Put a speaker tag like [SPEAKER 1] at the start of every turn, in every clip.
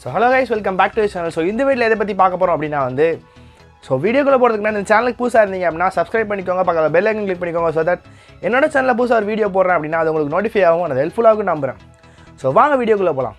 [SPEAKER 1] so hello guys welcome back to channel so இந்த வீடியோவில் எதை பற்றி பார்க்க போகிறோம் அப்படின்னா வந்து ஸோ வீடியோக்குள்ளே போகிறதுக்கு முன்னாடி இந்த சேனலுக்கு புதுசாக இருந்தீங்க அப்படின்னா சப்ஸ்கிரைப் பண்ணிக்கோங்க பக்கத்தில் பெல் ஐக்கன் கிளிக் பண்ணிக்கோங்க ஸோ தட் என்னோட சேனலில் புதுசாக ஒரு வீடியோ போடுறேன் அப்படின்னா அது உங்களுக்கு நோட்டிஃபை ஆகும் அது ஹெல்ப்ஃபுல்லாகும் நம்புறேன் ஸோ வாங்க வீடியோக்குள்ளே போகலாம்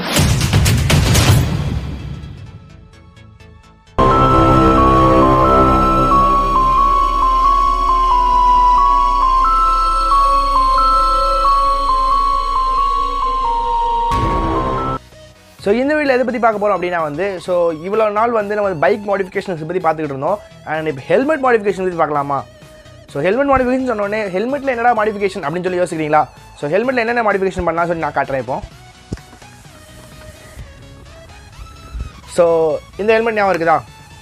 [SPEAKER 1] ஸோ இந்த வீடியோவில் எதை பற்றி பார்க்க போகிறோம் அப்படின்னா வந்து ஸோ இவ்வளோ நாள் வந்து நம்ம பைக் மாடிஃபிகேஷன்ஸ் பற்றி பார்த்துக்கிட்டு இருந்தோம் அண்ட் இப்போ ஹெல்மெட் மாடிஃபிகேஷன் பற்றி பார்க்கலாமா ஸோ ஹெல்மெட் மாடிஃபிகேஷன் சொன்னோடனே ஹெல்மெட்டில் என்னடா மாடிஃபிகேஷன் அப்படின்னு சொல்லி யோசிக்கிறீங்களா ஸோ ஹெல்மெட்டில் என்னென்ன மாடிஃபிகேஷன் பண்ணலாம் சொல்லி நான் காட்டுறேன் இப்போ ஸோ இந்த ஹெல்மெட் ஞாபகம் இருக்குதா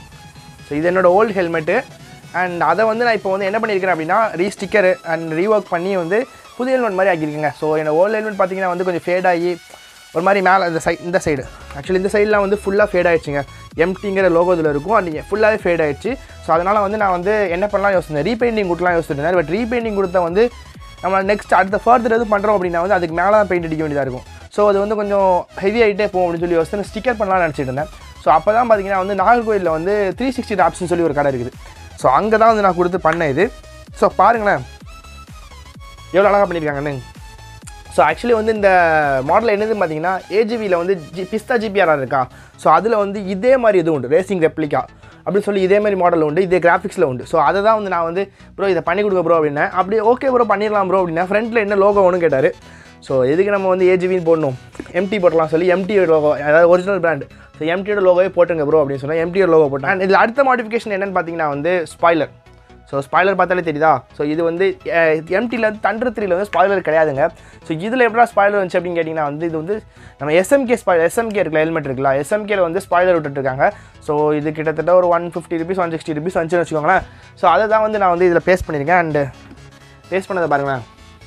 [SPEAKER 1] ஸோ இது என்னோட ஓல்டு ஹெல்மெட்டு அண்ட் அதை வந்து நான் இப்போ வந்து என்ன பண்ணியிருக்கிறேன் அப்படின்னா ரீஸ்டிக்கர் அண்ட் ரீஒர்க் பண்ணி வந்து புது ஹெல்மெட் மாதிரி ஆக்கியிருக்கேங்க ஸோ என்னோட ஓல்டு ஹெல்மெட் பார்த்தீங்கன்னா வந்து கொஞ்சம் ஃபேட் ஆகி ஒரு மாதிரி மேலே இந்த சை இந்த சைடு ஆக்சுவலி இந்த சைட்லாம் வந்து ஃபுல்லாக ஃபேட் ஆயிடுச்சுங்க எம்டிங்கிற லோகோ இதில் இருக்கும் அது ஃபுல்லாகவே ஃபேட் ஆயிடுச்சு ஸோ அதனால் வந்து நான் வந்து என்ன பண்ணலாம் யோசிச்சேன் ரீபெயிண்டிங் கொடுக்கலாம் யோசிச்சிருந்தேன் பட் ரீபெயிண்டிங் கொடுத்தா வந்து நம்ம நெக்ஸ்ட் அடுத்த ஃபர்தர் எதுவும் பண்ணுறோம் அப்படின்னா வந்து அதுக்கு மேலே தான் பெயிண்ட் அடிக்க வேண்டியதாக இருக்கும் ஸோ அது வந்து கொஞ்சம் ஹெவி ஆகிட்டே போகும் அப்படின்னு சொல்லி யோசிச்சு ஸ்டிக்கர் பண்ணலாம்னு நினச்சிட்டு இருந்தேன் ஸோ அப்போ தான் பார்த்தீங்கன்னா வந்து நாகர்கோயிலில் வந்து த்ரீ சிக்ஸ்டி டாப்ஸ்னு சொல்லி ஒரு கடை இருக்குது ஸோ அங்கே தான் வந்து நான் கொடுத்து பண்ணேன் இது ஸோ பாருங்களேன் எவ்வளோ அழகாக பண்ணியிருக்காங்கன்னு ஸோ ஆக்சுவலி வந்து இந்த மாடல் என்னது பார்த்தீங்கன்னா ஏஜிவியில் வந்து ஜி பிஸ்தா ஜிபிஆர் இருக்கா ஸோ அதில் வந்து இதே மாதிரி இது உண்டு ரேசிங் ரெப்ளிகா அப்படின்னு சொல்லி இதே மாதிரி மாடல் உண்டு இதே கிராஃபிக்ஸில் உண்டு ஸோ அதை தான் வந்து நான் வந்து ப்ரோ இதை பண்ணி கொடுங்க ப்ரோ அப்படின்னேன் அப்படி ஓகே ப்ரோ பண்ணிடலாம் ப்ரோ அப்படின்னா ஃப்ரண்ட்டில் என்ன லோகோ ஒன்று கேட்டார் ஸோ எதுக்கு நம்ம வந்து ஏஜிவின்னு போடணும் எம்டி போடலாம் சொல்லி எம்டி லோகோ அதாவது ஒரிஜினல் பிராண்ட் ஸோ எம்டியோட லோகோவே போட்டுங்க ப்ரோ அப்படின்னு சொன்னால் எம்டியோட லோகோ போட்டேன் அண்ட் இதில் அடுத்த மாடிஃபிகேஷன் என்னென்னு பார்த்தீங்கன்னா வந்து ஸ்பாய்லர் ஸோ ஸ்பாய்லர் பார்த்தாலே தெரியுதா ஸோ இது வந்து எம்டியில் வந்து தண்டர் த்ரீல வந்து ஸ்பாய்லர் கிடையாதுங்க ஸோ இதில் எப்படா ஸ்பாய்லர் வந்துச்சு அப்படின்னு கேட்டிங்கன்னா வந்து இது வந்து நம்ம எஸ்எம்கே ஸ்பாய் எஸ்எம்கே இருக்குல்ல ஹெல்மெட் இருக்குல்ல எஸ்எம்கேல வந்து ஸ்பாய்லர் விட்டுட்ருக்காங்க ஸோ இது கிட்டத்தட்ட ஒரு one fifty rupees one sixty rupees வந்துச்சுன்னு வச்சுக்கோங்களேன் ஸோ அதை தான் வந்து நான் வந்து இதில் பேஸ்ட் பண்ணியிருக்கேன் அண்டு பேஸ்ட் பண்ணதை பாருங்களேன்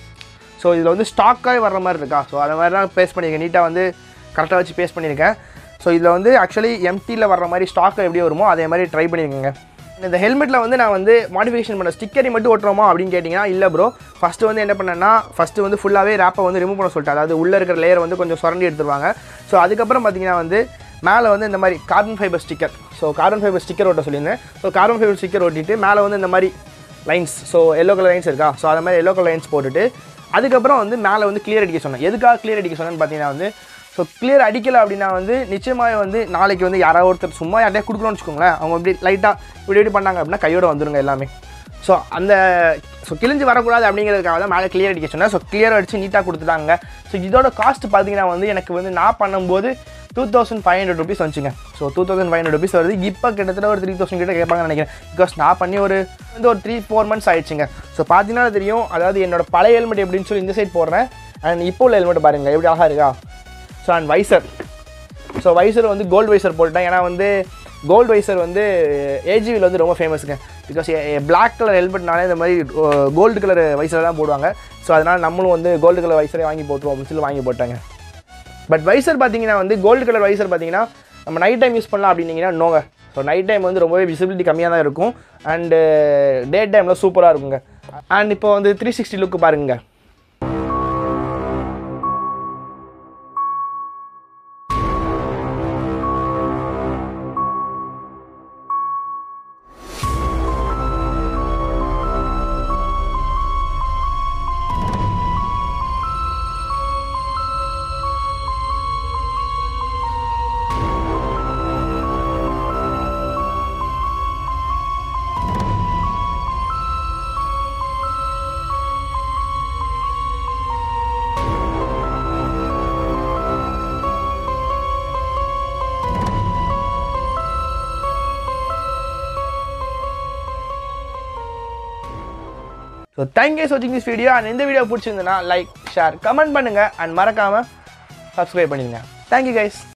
[SPEAKER 1] ஸோ இதில் வந்து ஸ்டாக்காக வர்ற மாதிரி இருக்கா ஸோ அதை மாதிரி தான் பேஸ்ட் பண்ணியிருக்கேன் நீட்டாக வந்து கரெக்டாக வச்சு பேஸ்ட் பண்ணியிருக்கேன் ஸோ இதில் வந்து ஆக்சுவலி எம்டியில் வர்ற மாதிரி ஸ்டாக் எப்படி வருமோ அதே மாதிரி ட்ரை பண்ணியிருக்கேங்க இந்த ஹெல்மெட்டில் வந்து நான் வந்து மாடிஃபிகேஷன் பண்ண ஸ்டிக்கரை மட்டும் ஒட்டுறோமா அப்படின்னு கேட்டிங்கன்னா இல்லை ப்ரோ ஃபஸ்ட்டு வந்து என்ன பண்ணேன்னா ஃபஸ்ட்டு வந்து ஃபுல்லாகவே ரேப்பை வந்து ரிமூவ் பண்ண சொல்லிட்டேன் அதாவது உள்ளே இருக்கிற லேயர் வந்து கொஞ்சம் சுரண்டி எடுத்துருவாங்க ஸோ அதுக்கப்புறம் பார்த்தீங்கன்னா வந்து மேலே வந்து இந்த மாதிரி carbon fibre sticker so carbon fibre sticker ஒட்ட சொல்லியிருந்தேன் ஸோ கார்பன் ஃபைபர் ஸ்டிக்கர் ஒட்டிட்டு மேலே வந்து இந்த மாதிரி lines so yellow colour lines இருக்கா ஸோ அது மாதிரி எல்லோ கலர் லைன்ஸ் போட்டுட்டு அதுக்கப்புறம் வந்து மேலே வந்து கிளியர் அடிக்க சொன்னேன் எதுக்காக கிளியர் அடிக்க சொன்னேன்னு பார்த்தீங்கன்னா வந்து ஸோ கிளியர் அடிக்கலை அப்படின்னா வந்து நிச்சயமாக வந்து நாளைக்கு வந்து யாராவது ஒருத்தர் சும்மா யார்ட்டே கொடுக்கணும்னு வச்சுக்கோங்களேன் அவங்க இப்படி லைட்டாக இப்படி இப்படி பண்ணாங்க அப்படின்னா கையோட வந்துருங்க எல்லாமே ஸோ அந்த ஸோ கிழிஞ்சு வரக்கூடாது அப்படிங்கிறதுக்காக தான் மேலே கிளியர் அடிக்க சொன்னேன் ஸோ கிளியர் அடித்து நீட்டாக கொடுத்துட்டாங்க ஸோ இதோட காஸ்ட் பார்த்தீங்கன்னா வந்து எனக்கு வந்து நான் பண்ணும்போது two thousand five hundred rupees வந்துச்சுங்க so two thousand five hundred rupees வருது இப்போ கிட்டத்தட்ட ஒரு த்ரீ தௌசண்ட் கிட்ட கேட்பாங்கன்னு நினைக்கிறேன் பிகாஸ் நான் பண்ணி ஒரு வந்து ஒரு த்ரீ ஃபோர் மந்த்ஸ் ஆயிடுச்சுங்க ஸோ பார்த்தீங்கன்னா தெரியும் அதாவது என்னோட பழைய ஹெல்மெட் எப்படின்னு சொல்லி இந்த சைட் போடுறேன் அண்ட் இப்போ உள்ள ஹெல்மெட் பாருங்கள் எப்படி அழகாக இருக்கா so and visor so visor வந்து கோல்டு வைசர் போட்டுட்டேன் ஏன்னா வந்து கோல்டு வைசர் வந்து ஏஜிவியில் வந்து ரொம்ப ஃபேமஸுங்க பிகாஸ் பிளாக் கலர் ஹெல்மெட்னாலே இந்த மாதிரி கோல்டு கலர் வைசர் தான் போடுவாங்க ஸோ அதனால் நம்மளும் வந்து கோல்டு கலர் வைசரே வாங்கி போட்டுருவோம் அப்படின்னு சொல்லி வாங்கி போட்டாங்க பட் வைசர் பார்த்தீங்கன்னா வந்து கோல்டு கலர் வைசர் பார்த்தீங்கன்னா நம்ம நைட் டைம் யூஸ் பண்ணலாம் அப்படின்னீங்கன்னா நோங்க ஸோ நைட் டைம் வந்து ரொம்பவே விசிபிலிட்டி கம்மியாக தான் இருக்கும் அண்டு டே டைமில் சூப்பராக இருக்குங்க அண்ட் இப்போ வந்து த்ரீ சிக்ஸ்டி லுக்கு பாருங்க ஸோ தேங்க்யூ வாட்சிங் திஸ் வீடியோ அண்ட் இந்த வீடியோ பிடிச்சிருந்ததுன்னா லைக் ஷேர் கமெண்ட் பண்ணுங்கள் அண்ட் மறக்காமல் சப்ஸ்கிரைப் பண்ணிடுங்க தேங்க்யூ கைஸ்